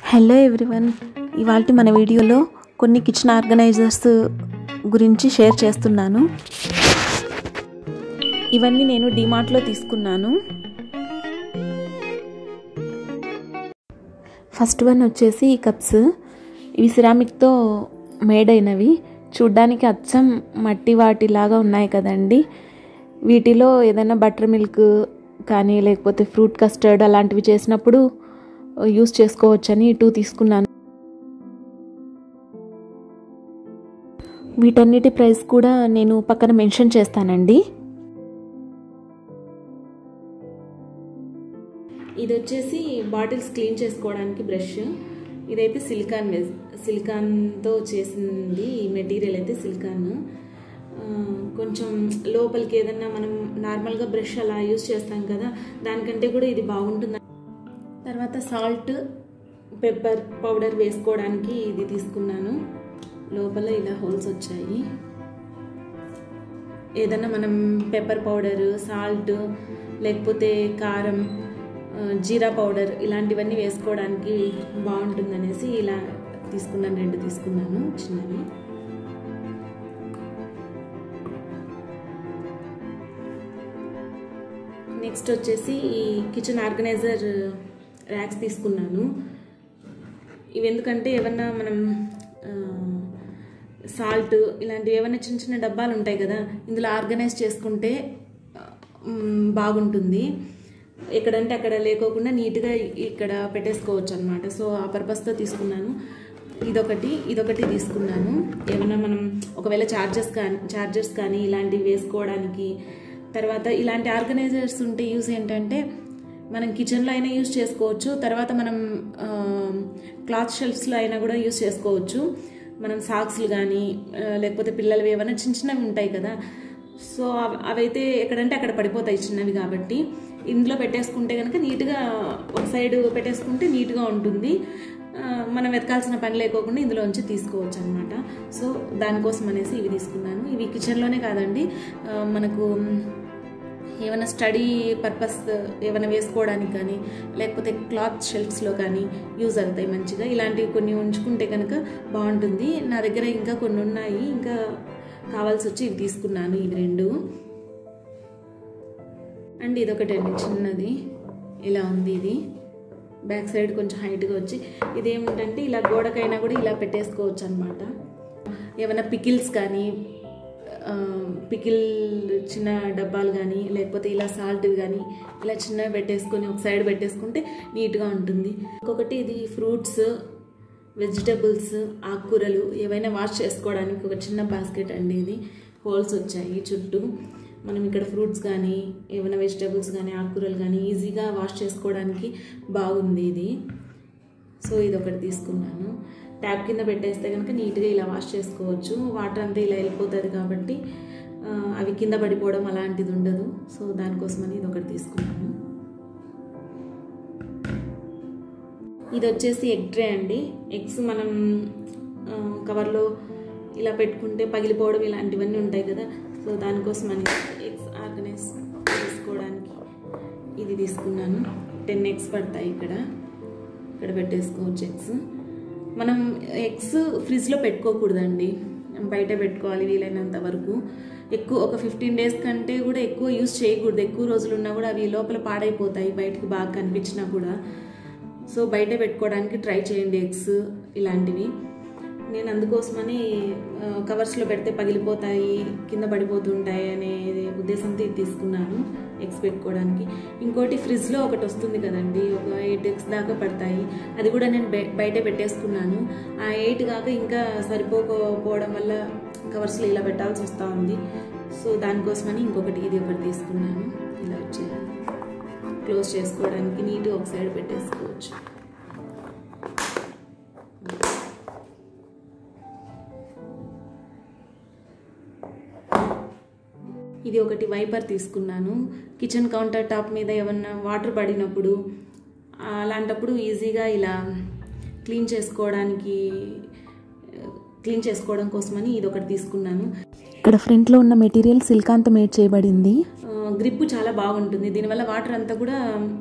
hello everyone ఇవాళ మన వీడియోలో కొన్ని కిచెన్ ఆర్గనైజర్స్ గురించి షేర్ చేస్తున్నాను ఇవన్నీ నేను డిమార్ట్లో తీసుకున్నాను ఫస్ట్ వన్ వచ్చేసి ఈ కప్స్ ఇవి సిరామిక్తో మేడ్ అయినవి చూడ్డానికి అచ్చం మట్టి వాటిలాగా ఉన్నాయి కదండి వీటిలో ఏదైనా బటర్ మిల్క్ కానీ లేకపోతే ఫ్రూట్ కస్టర్డ్ అలాంటివి చేసినప్పుడు యూస్ చేసుకోవచ్చని టూ తీసుకున్నాను వీటన్నిటి ప్రైస్ కూడా నేను పక్కన మెన్షన్ చేస్తానండి ఇది వచ్చేసి బాటిల్స్ క్లీన్ చేసుకోవడానికి బ్రష్ ఇదైతే సిలికాన్ సిలికాన్తో చేసింది ఈ మెటీరియల్ అయితే సిలికాన్ కొంచెం లోపలికి ఏదన్నా మనం నార్మల్గా బ్రష్ అలా యూస్ చేస్తాం కదా దానికంటే కూడా ఇది బాగుంటుంది తర్వాత సాల్ట్ పెప్పర్ పౌడర్ వేసుకోవడానికి ఇది తీసుకున్నాను లోపల ఇలా హోల్స్ వచ్చాయి ఏదన్నా మనం పెప్పర్ పౌడర్ సాల్ట్ లేకపోతే కారం జీరా పౌడర్ ఇలాంటివన్నీ వేసుకోవడానికి బాగుంటుందనేసి ఇలా తీసుకున్నాను రెండు తీసుకున్నాను చిన్నవి నెక్స్ట్ వచ్చేసి ఈ కిచెన్ ఆర్గనైజర్ ర్యాక్స్ తీసుకున్నాను ఇవి ఎందుకంటే ఏమన్నా మనం సాల్ట్ ఇలాంటివి ఏమైనా చిన్న చిన్న డబ్బాలు ఉంటాయి కదా ఇందులో ఆర్గనైజ్ చేసుకుంటే బాగుంటుంది ఎక్కడంటే అక్కడ లేకోకుండా నీట్గా ఇక్కడ పెట్టేసుకోవచ్చు అనమాట సో ఆ పర్పస్తో తీసుకున్నాను ఇదొకటి ఇదొకటి తీసుకున్నాను ఏమైనా మనం ఒకవేళ చార్జెస్ కానీ చార్జర్స్ కానీ ఇలాంటివి వేసుకోవడానికి తర్వాత ఇలాంటి ఆర్గనైజర్స్ ఉంటే యూస్ ఏంటంటే మనం కిచెన్లో అయినా యూస్ చేసుకోవచ్చు తర్వాత మనం క్లాత్ షెల్ఫ్స్లో అయినా కూడా యూస్ చేసుకోవచ్చు మనం సాక్స్లు కానీ లేకపోతే పిల్లలవి ఏమైనా చిన్న చిన్నవి ఉంటాయి కదా సో అవైతే ఎక్కడంటే అక్కడ పడిపోతాయి చిన్నవి కాబట్టి ఇందులో పెట్టేసుకుంటే కనుక నీట్గా ఒక సైడ్ పెట్టేసుకుంటే నీట్గా ఉంటుంది మనం వెతకాల్సిన పని లేకోకుండా ఇందులోంచి తీసుకోవచ్చు అనమాట సో దానికోసం అనేసి ఇవి తీసుకున్నాను ఇవి కిచెన్లోనే కాదండి మనకు ఏమైనా స్టడీ పర్పస్ ఏమైనా వేసుకోవడానికి కానీ లేకపోతే క్లాత్ షెల్ఫ్స్లో కానీ యూజ్ అవుతాయి మంచిగా ఇలాంటివి కొన్ని ఉంచుకుంటే కనుక బాగుంటుంది నా దగ్గర ఇంకా కొన్ని ఉన్నాయి ఇంకా కావాల్సి వచ్చి ఇవి తీసుకున్నాను ఇవి రెండు అండ్ ఇదొకటండి చిన్నది ఇలా ఉంది ఇది బ్యాక్ సైడ్ కొంచెం హైట్గా వచ్చి ఇదేమిటంటే ఇలా గోడకైనా కూడా ఇలా పెట్టేసుకోవచ్చు అనమాట ఏమైనా పికిల్స్ కానీ పికిల్ చిన్న డబ్బాలు కానీ లేకపోతే ఇలా సాల్ట్ కానీ ఇలా చిన్నవి పెట్టేసుకొని ఒక సైడ్ పెట్టేసుకుంటే నీట్గా ఉంటుంది ఇంకొకటి ఇది ఫ్రూట్స్ వెజిటబుల్స్ ఆకుకూరలు ఏవైనా వాష్ చేసుకోవడానికి ఒక చిన్న బాస్కెట్ అండి ఇది హోల్స్ వచ్చాయి చుట్టూ మనం ఇక్కడ ఫ్రూట్స్ కానీ ఏమైనా వెజిటబుల్స్ కానీ ఆకుకూరలు కానీ ఈజీగా వాష్ చేసుకోవడానికి బాగుంది ఇది సో ఇది ఒకటి తీసుకున్నాను ట్యాప్ కింద పెట్టేస్తే కనుక నీట్గా ఇలా వాష్ చేసుకోవచ్చు వాటర్ అంతా ఇలా వెళ్ళిపోతుంది కాబట్టి అవి కింద పడిపోవడం అలాంటిది ఉండదు సో దానికోసమని ఇది ఒకటి తీసుకున్నాను ఇది వచ్చేసి ఎగ్ ట్రే అండి ఎగ్స్ మనం కవర్లో ఇలా పెట్టుకుంటే పగిలిపోవడం ఇలాంటివన్నీ ఉంటాయి కదా సో దానికోసం అని ఎగ్స్ ఆర్గనైజ్ చేసుకోవడానికి ఇది తీసుకున్నాను టెన్ ఎగ్స్ పడతాయి ఇక్కడ ఇక్కడ పెట్టేసుకోవచ్చు ఎగ్స్ మనం ఎగ్స్ ఫ్రిడ్జ్లో పెట్టుకోకూడదండి బయట పెట్టుకోవాలి వీలైనంత వరకు ఎక్కువ ఒక ఫిఫ్టీన్ డేస్ కంటే కూడా ఎక్కువ యూస్ చేయకూడదు ఎక్కువ రోజులు ఉన్నా కూడా అవి లోపల పాడైపోతాయి బయటకు బాగా కనిపించినా కూడా సో బయట పెట్టుకోవడానికి ట్రై చేయండి ఎగ్స్ ఇలాంటివి నేను అందుకోసమని కవర్స్లో పెడితే పగిలిపోతాయి కింద పడిపోతుంటాయి అనే ఉద్దేశంతో ఇది తీసుకున్నాను ఎగ్స్ పెట్టుకోవడానికి ఇంకోటి ఫ్రిడ్జ్లో ఒకటి వస్తుంది కదండి ఒక ఎయిట్ ఎగ్స్ దాకా పడతాయి అది కూడా నేను బయట పెట్టేసుకున్నాను ఆ ఎయిట్ కాక ఇంకా సరిపోకపోవడం వల్ల కవర్స్లో ఇలా పెట్టాల్సి వస్తూ ఉంది సో దానికోసమని ఇంకొకటి ఇది ఒకటి తీసుకున్నాను ఇలా వచ్చేది క్లోజ్ చేసుకోవడానికి నీట్గా ఒక సైడ్ పెట్టేసుకోవచ్చు ఇది ఒకటి వైపర్ తీసుకున్నాను కిచెన్ కౌంటర్ టాప్ మీద ఏమన్నా వాటర్ పడినప్పుడు అలాంటప్పుడు ఈజీగా ఇలా క్లీన్ చేసుకోవడానికి క్లీన్ చేసుకోవడం కోసమని ఇది ఒకటి తీసుకున్నాను ఇక్కడ ఫ్రంట్లో ఉన్న మెటీరియల్ సిల్కాంతో మేడ్ చేయబడింది గ్రిప్ చాలా బాగుంటుంది దీనివల్ల వాటర్ అంతా కూడా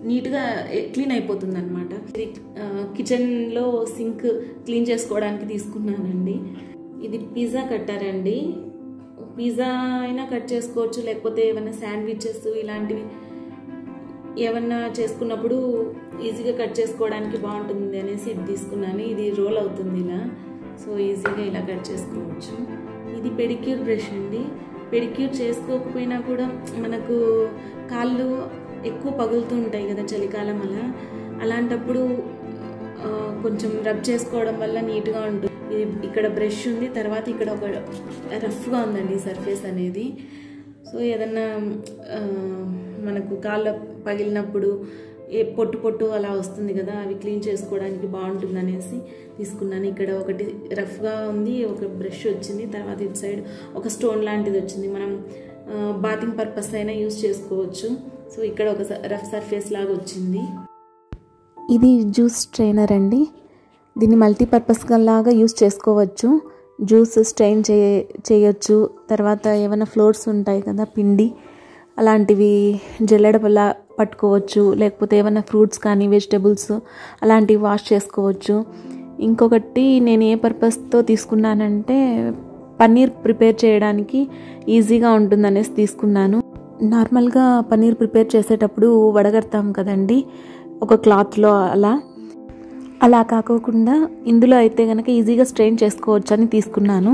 నీట్గా క్లీన్ అయిపోతుంది అనమాట ఇది ఆ, కిచెన్లో సింక్ క్లీన్ చేసుకోవడానికి తీసుకున్నానండి ఇది పిజ్జా కట్టారండి పిజ్జా అయినా కట్ చేసుకోవచ్చు లేకపోతే ఏమైనా శాండ్విచెస్ ఇలాంటివి ఏమన్నా చేసుకున్నప్పుడు ఈజీగా కట్ చేసుకోవడానికి బాగుంటుంది అనేసి ఇది తీసుకున్నాను ఇది రోల్ అవుతుంది ఇలా సో ఈజీగా ఇలా కట్ చేసుకోవచ్చు ఇది పెడిక్యూర్ బ్రష్ అండి పెడిక్యూర్ చేసుకోకపోయినా కూడా మనకు కాళ్ళు ఎక్కువ పగులుతూ ఉంటాయి కదా చలికాలం అలా అలాంటప్పుడు ఆ, కొంచెం రబ్ చేసుకోవడం వల్ల నీట్గా ఉంటుంది ఇది ఇక్కడ బ్రష్ ఉంది తర్వాత ఇక్కడ ఒక రఫ్గా ఉందండి సర్ఫేస్ అనేది సో ఏదన్నా ఆ, మనకు కాళ్ళ పగిలినప్పుడు ఏ పొట్టు పొట్టు అలా వస్తుంది కదా అవి క్లీన్ చేసుకోవడానికి బాగుంటుంది అనేసి తీసుకున్నాను ఇక్కడ ఒకటి రఫ్గా ఉంది ఒక బ్రష్ వచ్చింది తర్వాత ఇటు సైడ్ ఒక స్టోన్ లాంటిది వచ్చింది మనం బాతింగ్ పర్పస్ అయినా యూస్ చేసుకోవచ్చు సో ఇక్కడ ఒక రఫ్ సర్ఫేస్ లాగా వచ్చింది ఇది జ్యూస్ ట్రైనర్ అండి దీన్ని మల్టీపర్పస్ లాగా యూస్ చేసుకోవచ్చు జ్యూస్ స్ట్రెయిన్ చే చేయొచ్చు తర్వాత ఏమైనా ఫ్లోర్స్ ఉంటాయి కదా పిండి అలాంటివి జల్లెడలా పట్టుకోవచ్చు లేకపోతే ఏమైనా ఫ్రూట్స్ కానీ వెజిటబుల్స్ అలాంటివి వాష్ చేసుకోవచ్చు ఇంకొకటి నేను ఏ పర్పస్తో తీసుకున్నానంటే పన్నీర్ ప్రిపేర్ చేయడానికి ఈజీగా ఉంటుందనేసి తీసుకున్నాను నార్మల్గా పన్నీర్ ప్రిపేర్ చేసేటప్పుడు వడగడతాం కదండి ఒక క్లాత్లో అలా అలా కాకోకుండా ఇందులో అయితే కనుక ఈజీగా స్ట్రెయిన్ చేసుకోవచ్చు అని తీసుకున్నాను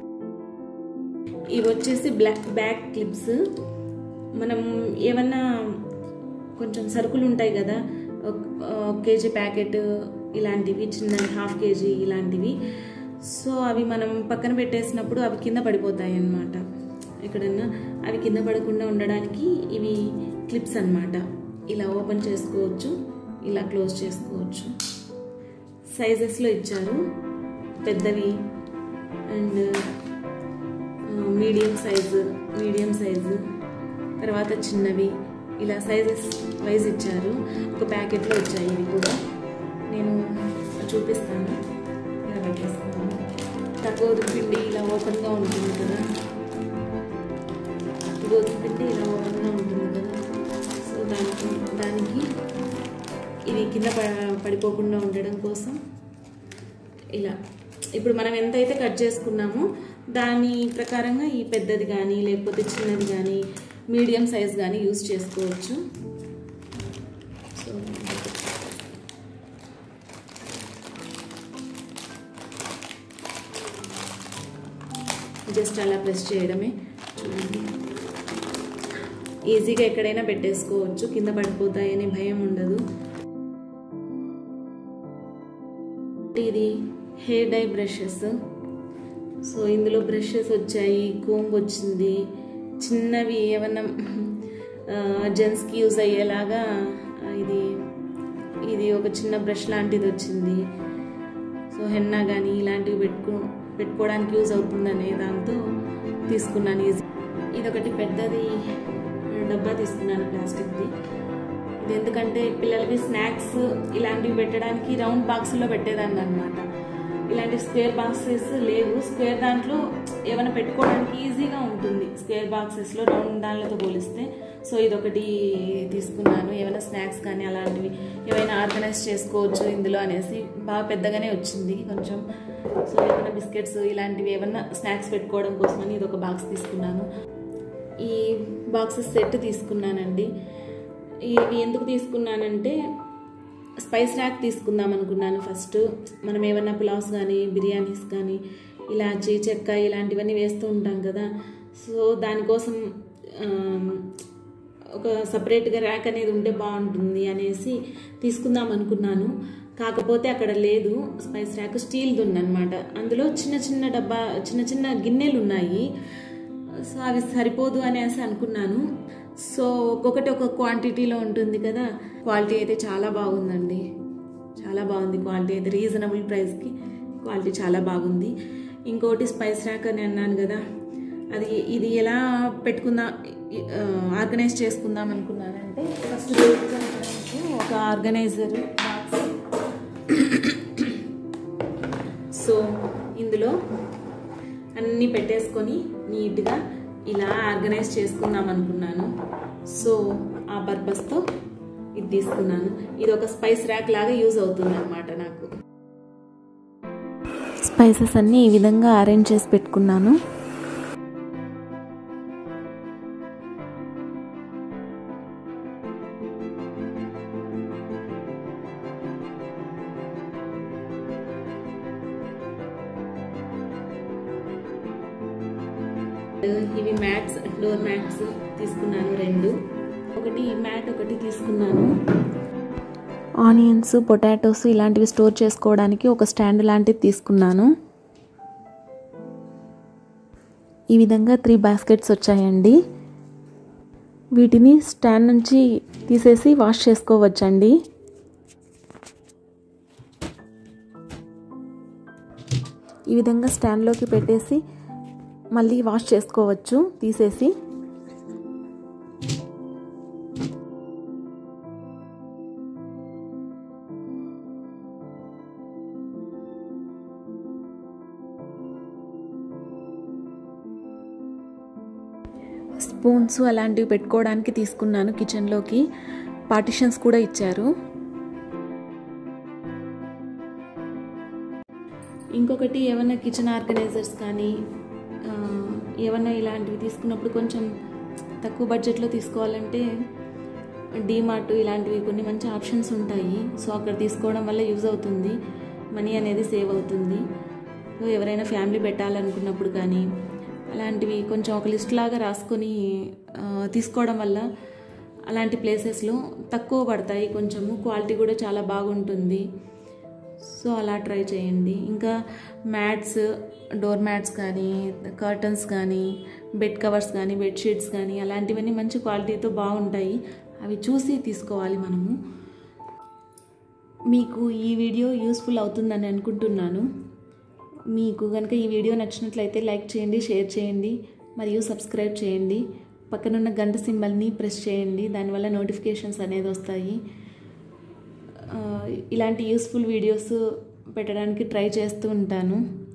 ఇవి వచ్చేసి బ్లాక్ బ్యాక్ క్లిప్స్ మనం ఏమన్నా కొంచెం సరుకులు ఉంటాయి కదా ఒక ఒక కేజీ ప్యాకెట్ ఇలాంటివి చిన్న హాఫ్ కేజీ ఇలాంటివి సో అవి మనం పక్కన పెట్టేసినప్పుడు అవి కింద పడిపోతాయి అన్నమాట ఎక్కడన్నా అవి కింద పడకుండా ఉండడానికి ఇవి క్లిప్స్ అన్నమాట ఇలా ఓపెన్ చేసుకోవచ్చు ఇలా క్లోజ్ చేసుకోవచ్చు సైజెస్లో ఇచ్చారు పెద్దవి and medium size medium size తర్వాత చిన్నవి ఇలా సైజెస్ వైజ్ ఇచ్చారు ఒక ప్యాకెట్లో వచ్చాయి ఇవి కూడా నేను చూపిస్తాను ఇలా పెట్టేసుకున్నాను గోధుమ పిండి ఇలా ఓపెన్గా ఉంటుంది కదా గోధుమ పిండి ఇలా ఓపెన్గా ఉంటుంది కదా సో దానికి దానికి ఇది కింద ప- పడిపోకుండా ఉండడం కోసం ఇలా ఇప్పుడు మనం ఎంతైతే కట్ చేసుకున్నామో దాని ప్రకారంగా ఈ పెద్దది కానీ లేకపోతే చిన్నది కానీ మీడియం సైజ్ కానీ యూస్ చేసుకోవచ్చు సో జస్ట్ అలా ప్రెస్ చేయడమే చూడండి ఈజీగా ఎక్కడైనా పెట్టేసుకోవచ్చు కింద పడిపోతాయనే భయం ఉండదు ఇది హెయిర్ డై బ్రషెస్ సో ఇందులో బ్రషెస్ వచ్చాయి కోంబ్ వచ్చింది చిన్నవి ఏమన్నా జెంట్స్కి యూజ్ అయ్యేలాగా ఆ, ఇది ఇది ఒక చిన్న బ్రష్ లాంటిది వచ్చింది సో హెన్నా కానీ ఇలాంటివి పెట్టుకో పెట్టుకోవడానికి యూజ్ అవుతుందనే దాంతో తీసుకున్నాను ఈజీ ఇది ఒకటి పెద్దది డబ్బా తీసుకున్నాను ప్లాస్టిక్ది ఇది ఎందుకంటే పిల్లలకి స్నాక్స్ ఇలాంటివి పెట్టడానికి రౌండ్ బాక్స్లో పెట్టేదాన్ని అనమాట ఇలాంటి స్క్వేర్ బాక్సెస్ లేవు స్క్వేర్ దాంట్లో ఏమైనా పెట్టుకోవడానికి ఈజీగా ఉంటుంది స్క్వేర్ బాక్సెస్లో రౌండ్ దానిలతో పోలిస్తే సో ఇదొకటి తీసుకున్నాను ఏమైనా స్నాక్స్ కానీ అలాంటివి ఏమైనా ఆర్గనైజ్ చేసుకోవచ్చు ఇందులో అనేసి బాగా పెద్దగానే వచ్చింది కొంచెం సో ఏమైనా బిస్కెట్స్ ఇలాంటివి ఏమైనా స్నాక్స్ పెట్టుకోవడం కోసమని ఇది ఒక బాక్స్ తీసుకున్నాను ఈ బాక్సెస్ సెట్ తీసుకున్నానండి ఇవి ఎందుకు తీసుకున్నానంటే స్పైస్ ర్యాక్ తీసుకుందాం అనుకున్నాను ఫస్ట్ మనం ఏమన్నా పులావ్స్ కానీ బిర్యానీస్ కానీ ఇలాచి చెక్క ఇలాంటివన్నీ వేస్తూ ఉంటాం కదా సో దానికోసం ఆమ్, ఒక సపరేట్గా ర్యాక్ అనేది ఉంటే బాగుంటుంది అనేసి తీసుకుందాం అనుకున్నాను కాకపోతే అక్కడ లేదు స్పైస్ ర్యాక్ స్టీల్ది ఉందన్నమాట అందులో చిన్న చిన్న డబ్బా చిన్న చిన్న గిన్నెలు ఉన్నాయి సో అవి సరిపోదు అనేసి అనుకున్నాను సో ఒక్కొక్కటి ఒక క్వాంటిటీలో ఉంటుంది కదా క్వాలిటీ అయితే చాలా బాగుందండి చాలా బాగుంది క్వాలిటీ అయితే రీజనబుల్ ప్రైస్కి క్వాలిటీ చాలా బాగుంది ఇంకోటి స్పైస్ ర్యాక్ అని అన్నాను కదా అది ఇది ఎలా పెట్టుకుందాం ఆర్గనైజ్ చేసుకుందాం అనుకున్నానంటే ఫస్ట్ ఒక ఆర్గనైజర్ బాక్స్ సో ఇందులో అన్నీ పెట్టేసుకొని నీట్గా ఇలా ఆర్గనైజ్ చేసుకుందాం అనుకున్నాను సో ఆ పర్పస్తో ఇది తీసుకున్నాను ఇది ఒక స్పైస్ ర్యాక్ లాగా యూజ్ అవుతుంది అనమాట నాకు స్పైసెస్ అన్నీ ఈ విధంగా అరేంజ్ చేసి పెట్టుకున్నాను ఇవి మ్యాట్స్ డోర్ మ్యాట్స్ తీసుకున్నాను రెండు ఒకటి మ్యాట్ ఒకటి తీసుకున్నాను ఆనియన్స్ పొటాటోస్ ఇలాంటివి స్టోర్ చేసుకోవడానికి ఒక స్టాండ్ లాంటిది తీసుకున్నాను ఈ విధంగా త్రీ బాస్కెట్స్ వచ్చాయండి వీటిని స్టాండ్ నుంచి తీసేసి వాష్ చేసుకోవచ్చండి ఈ విధంగా స్టాండ్లోకి పెట్టేసి మళ్ళీ వాష్ చేసుకోవచ్చు తీసేసి స్పూన్స్ అలాంటివి పెట్టుకోవడానికి తీసుకున్నాను కిచెన్లోకి పార్టిషన్స్ కూడా ఇచ్చారు ఇంకొకటి ఏమైనా కిచెన్ ఆర్గనైజర్స్ కానీ ఏమైనా ఇలాంటివి తీసుకున్నప్పుడు కొంచెం తక్కువ బడ్జెట్లో తీసుకోవాలంటే డీమార్ట్ ఇలాంటివి కొన్ని మంచి ఆప్షన్స్ ఉంటాయి సో అక్కడ తీసుకోవడం వల్ల యూజ్ అవుతుంది మనీ అనేది సేవ్ అవుతుంది సో ఎవరైనా ఫ్యామిలీ పెట్టాలనుకున్నప్పుడు కానీ అలాంటివి కొంచెం ఒక లిస్ట్ లాగా రాసుకొని తీసుకోవడం వల్ల అలాంటి ప్లేసెస్లో తక్కువ పడతాయి కొంచెము క్వాలిటీ కూడా చాలా బాగుంటుంది సో అలా ట్రై చేయండి ఇంకా మ్యాట్స్ డోర్ మ్యాట్స్ కానీ కర్టన్స్ కానీ బెడ్ కవర్స్ కానీ బెడ్షీట్స్ కానీ అలాంటివన్నీ మంచి క్వాలిటీతో బాగుంటాయి అవి చూసి తీసుకోవాలి మనము మీకు ఈ వీడియో యూస్ఫుల్ అవుతుందని అనుకుంటున్నాను మీకు కనుక ఈ వీడియో నచ్చినట్లయితే లైక్ చేయండి షేర్ చేయండి మరియు సబ్స్క్రైబ్ చేయండి పక్కనున్న గంట సింబల్ని ప్రెస్ చేయండి దానివల్ల నోటిఫికేషన్స్ అనేది వస్తాయి ఇలాంటి యూస్ఫుల్ వీడియోస్ పెట్టడానికి ట్రై చేస్తూ ఉంటాను